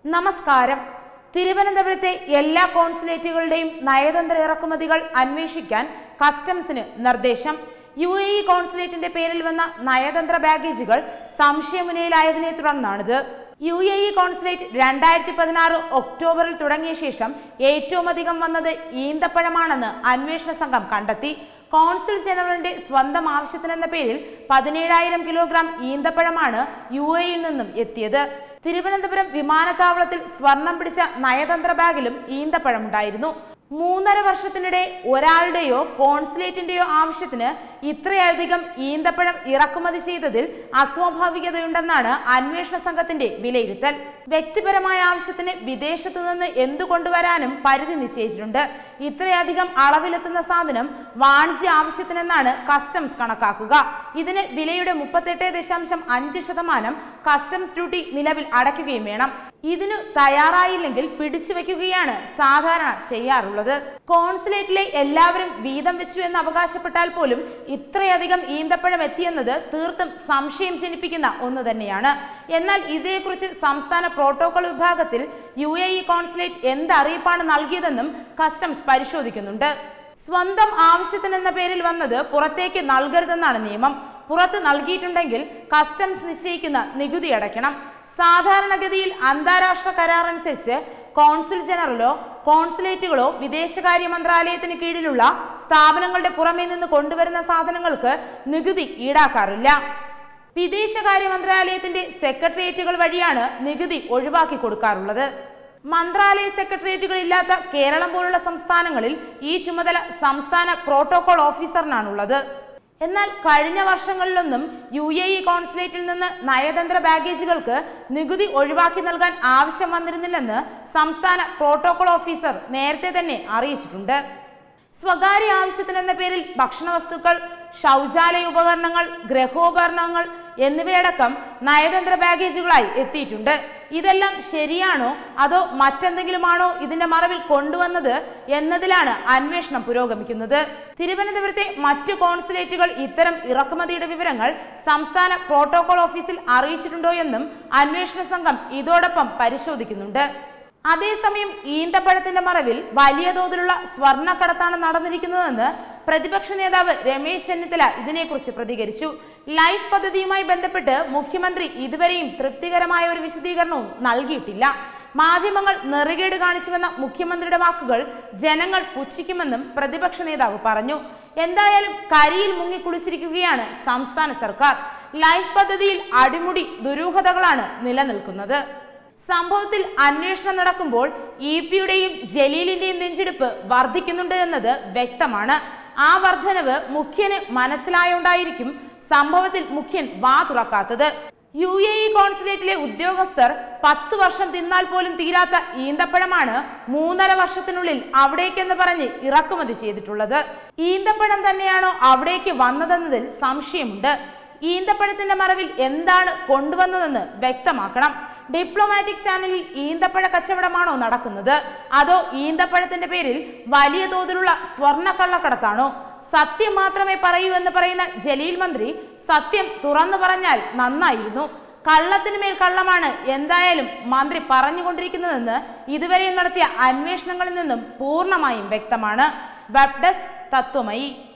നമസ്കാരം തിരുവനന്തപുരത്തെ എല്ലാ കോൺസുലേറ്റുകളുടെയും നയതന്ത്ര ഇറക്കുമതികൾ അന്വേഷിക്കാൻ കസ്റ്റംസിന് നിർദ്ദേശം യു എ ഇ കോൺസുലേറ്റിന്റെ പേരിൽ വന്ന നയതന്ത്ര ബാഗേജുകൾ സംശയമുനയിലായതിനെ തുടർന്നാണിത് യു എ ഇ കോൺസുലേറ്റ് രണ്ടായിരത്തി പതിനാറ് ഒക്ടോബറിൽ തുടങ്ങിയ ശേഷം ഏറ്റവും അധികം വന്നത് ഈന്തപ്പഴമാണെന്ന് അന്വേഷണ സംഘം കണ്ടെത്തി കോൺസുൽ ജനറലിന്റെ സ്വന്തം ആവശ്യത്തിനെന്ന പേരിൽ പതിനേഴായിരം കിലോഗ്രാം ഈന്തപ്പഴമാണ് യു എയിൽ നിന്നും എത്തിയത് തിരുവനന്തപുരം വിമാനത്താവളത്തിൽ സ്വർണം പിടിച്ച നയതന്ത്ര ബാഗിലും ഈന്തപ്പഴമുണ്ടായിരുന്നു മൂന്നര വർഷത്തിനിടെ ഒരാളുടെയോ കോൺസുലേറ്റിന്റെയോ ആവശ്യത്തിന് ഇത്രയധികം ഈന്തപ്പഴം ഇറക്കുമതി ചെയ്തതിൽ അസ്വാഭാവികതയുണ്ടെന്നാണ് അന്വേഷണ സംഘത്തിന്റെ വിലയിരുത്തൽ വ്യക്തിപരമായ ആവശ്യത്തിന് വിദേശത്തു നിന്ന് എന്തു കൊണ്ടുവരാനും പരിധി നിശ്ചയിച്ചിട്ടുണ്ട് ഇത്രയധികം അളവിലെത്തുന്ന സാധനം വാണിജ്യ ആവശ്യത്തിനെന്നാണ് കസ്റ്റംസ് കണക്കാക്കുക ഇതിന് വിലയുടെ മുപ്പത്തെട്ട് ദശാംശം അഞ്ച് ശതമാനം കസ്റ്റംസ് ഡ്യൂട്ടി നിലവിൽ അടയ്ക്കുകയും വേണം ഇതിനു തയ്യാറായില്ലെങ്കിൽ പിടിച്ചു വെക്കുകയാണ് സാധാരണ ചെയ്യാറുള്ളത് കോൺസുലേറ്റിലെ എല്ലാവരും വീതം വെച്ചു എന്ന് അവകാശപ്പെട്ടാൽ പോലും ഇത്രയധികം ഈന്തപ്പഴം എത്തിയെന്നത് തീർത്തും സംശയം ജനിപ്പിക്കുന്ന ഒന്ന് തന്നെയാണ് എന്നാൽ ഇതേക്കുറിച്ച് സംസ്ഥാന പ്രോട്ടോകോൾ വിഭാഗത്തിൽ യു എ ഇ കോൺസുലേറ്റ് എന്ത് അറിയിപ്പാണ് നൽകിയതെന്നും കസ്റ്റംസ് പരിശോധിക്കുന്നുണ്ട് സ്വന്തം ആവശ്യത്തിനെന്ന പേരിൽ വന്നത് പുറത്തേക്ക് നൽകരുതെന്നാണ് നിയമം പുറത്ത് നൽകിയിട്ടുണ്ടെങ്കിൽ കസ്റ്റംസ് നിശ്ചയിക്കുന്ന നികുതി അടയ്ക്കണം സാധാരണഗതിയിൽ അന്താരാഷ്ട്ര കരാർ അനുസരിച്ച് കോൺസുൽ ജനറലോ കോൺസുലേറ്റുകളോ വിദേശകാര്യ മന്ത്രാലയത്തിന് കീഴിലുള്ള സ്ഥാപനങ്ങളുടെ പുറമേ നിന്ന് കൊണ്ടുവരുന്ന സാധനങ്ങൾക്ക് നികുതി ഈടാക്കാറില്ല വിദേശകാര്യ മന്ത്രാലയത്തിന്റെ സെക്രട്ടേറിയറ്റുകൾ വഴിയാണ് നികുതി ഒഴിവാക്കി കൊടുക്കാറുള്ളത് മന്ത്രാലയ സെക്രട്ടേറിയറ്റുകൾ ഇല്ലാത്ത കേരളം പോലുള്ള സംസ്ഥാനങ്ങളിൽ ഈ ചുമതല സംസ്ഥാന പ്രോട്ടോകോൾ ഓഫീസറിനാണുള്ളത് എന്നാൽ കഴിഞ്ഞ വർഷങ്ങളിലൊന്നും യു എ ഇ കോൺസുലേറ്റിൽ നിന്ന് നയതന്ത്ര ബാഗേജുകൾക്ക് നികുതി ഒഴിവാക്കി നൽകാൻ ആവശ്യം വന്നിരുന്നില്ലെന്ന് സംസ്ഥാന പ്രോട്ടോകോൾ ഓഫീസർ നേരത്തെ തന്നെ അറിയിച്ചിട്ടുണ്ട് സ്വകാര്യ ആവശ്യത്തിനെന്ന പേരിൽ ഭക്ഷണ വസ്തുക്കൾ ശൗചാലയ ഉപകരണങ്ങൾ ഗൃഹോപകരണങ്ങൾ എന്നിവയടക്കം നയതന്ത്ര ബാഗേജുകളായി എത്തിയിട്ടുണ്ട് ഇതെല്ലാം ശരിയാണോ അതോ മറ്റെന്തെങ്കിലുമാണോ ഇതിന്റെ മറവിൽ കൊണ്ടുവന്നത് എന്നതിലാണ് അന്വേഷണം പുരോഗമിക്കുന്നത് തിരുവനന്തപുരത്തെ മറ്റു കോൺസുലേറ്റുകൾ ഇത്തരം ഇറക്കുമതിയുടെ വിവരങ്ങൾ സംസ്ഥാന പ്രോട്ടോകോൾ ഓഫീസിൽ അറിയിച്ചിട്ടുണ്ടോ എന്നും അന്വേഷണ സംഘം ഇതോടൊപ്പം പരിശോധിക്കുന്നുണ്ട് അതേസമയം ഈന്തപ്പഴത്തിന്റെ മറവിൽ വലിയ തോതിലുള്ള സ്വർണ്ണക്കടത്താണ് നടന്നിരിക്കുന്നതെന്ന് പ്രതിപക്ഷ നേതാവ് രമേശ് ചെന്നിത്തല ഇതിനെക്കുറിച്ച് പ്രതികരിച്ചു ലൈഫ് പദ്ധതിയുമായി ബന്ധപ്പെട്ട് മുഖ്യമന്ത്രി ഇതുവരെയും തൃപ്തികരമായ ഒരു വിശദീകരണവും നൽകിയിട്ടില്ല മാധ്യമങ്ങൾ നെറുകേട് കാണിച്ചുവെന്ന മുഖ്യമന്ത്രിയുടെ വാക്കുകൾ ജനങ്ങൾ പുച്ഛിക്കുമെന്നും പ്രതിപക്ഷ നേതാവ് പറഞ്ഞു എന്തായാലും കരിയിൽ മുങ്ങിക്കുളിച്ചിരിക്കുകയാണ് സംസ്ഥാന സർക്കാർ ലൈഫ് പദ്ധതിയിൽ അടിമുടി ദുരൂഹതകളാണ് നിലനിൽക്കുന്നത് സംഭവത്തിൽ അന്വേഷണം നടക്കുമ്പോൾ ഇ പിയുടെയും ജലീലിന്റെയും നെഞ്ചെടുപ്പ് വർദ്ധിക്കുന്നുണ്ട് എന്നത് വ്യക്തമാണ് ആ വർധനവ് മുഖ്യന് മനസ്സിലായോണ്ടായിരിക്കും സംഭവത്തിൽ മുഖ്യൻ വാ തുറക്കാത്തത് യു എ ഇ കോൺസുലേറ്റിലെ ഉദ്യോഗസ്ഥർ പത്ത് വർഷം തിന്നാൽ പോലും തീരാത്ത ഈന്തപ്പഴമാണ് മൂന്നര വർഷത്തിനുള്ളിൽ അവിടേക്കെന്ന് പറഞ്ഞ് ഇറക്കുമതി ചെയ്തിട്ടുള്ളത് ഈന്തപ്പഴം തന്നെയാണോ അവിടേക്ക് വന്നതെന്നതിൽ സംശയമുണ്ട് ഈന്തപ്പഴത്തിന്റെ മറവിൽ എന്താണ് കൊണ്ടുവന്നതെന്ന് വ്യക്തമാക്കണം ഡിപ്ലോമാറ്റിക് ചാനലിൽ ഈന്തപ്പഴ കച്ചവടമാണോ നടക്കുന്നത് അതോ ഈന്തപ്പഴത്തിന്റെ പേരിൽ വലിയ തോതിലുള്ള സ്വർണ്ണ കള്ളക്കടത്താണോ സത്യം മാത്രമേ പറയൂ എന്ന് പറയുന്ന ജലീൽ മന്ത്രി സത്യം തുറന്നു പറഞ്ഞാൽ നന്നായിരുന്നു കള്ളത്തിന് മേൽ കള്ളമാണ് എന്തായാലും മന്ത്രി പറഞ്ഞുകൊണ്ടിരിക്കുന്നതെന്ന് ഇതുവരെ നടത്തിയ അന്വേഷണങ്ങളിൽ നിന്നും പൂർണ്ണമായും വ്യക്തമാണ് വെബ് ഡെസ്ക് തത്വമയി